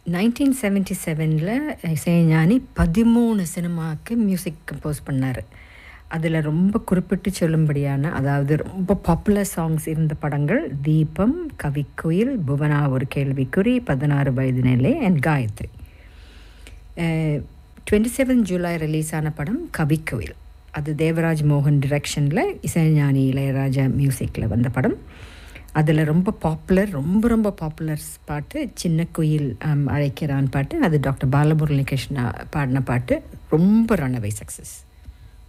nineteen seventy செவனில் இசைஞானி பதிமூணு சினிமாவுக்கு மியூசிக் கம்போஸ் பண்ணார் அதில் ரொம்ப குறிப்பிட்டு சொல்லும்படியான அதாவது ரொம்ப பாப்புலர் சாங்ஸ் இருந்த படங்கள் தீபம் கவிக்குயில் புவனா ஒரு கேள்விக்குறி பதினாறு வயது நிலை and Gayathri twenty seven July release ஆன படம் கவிக்குயில் அது தேவராஜ் மோகன் டிரெக்ஷனில் இசைஞானி இளையராஜா மியூசிக்கில் வந்த படம் அதில் ரொம்ப பாப்புலர் ரொம்ப ரொம்ப பாப்புலர் பாட்டு சின்ன குயில் அழைக்கிறான் பாட்டு அது டாக்டர் பாலமுரளி கிருஷ்ணா பாடின பாட்டு ரொம்ப ரன்னவை சக்ஸஸ்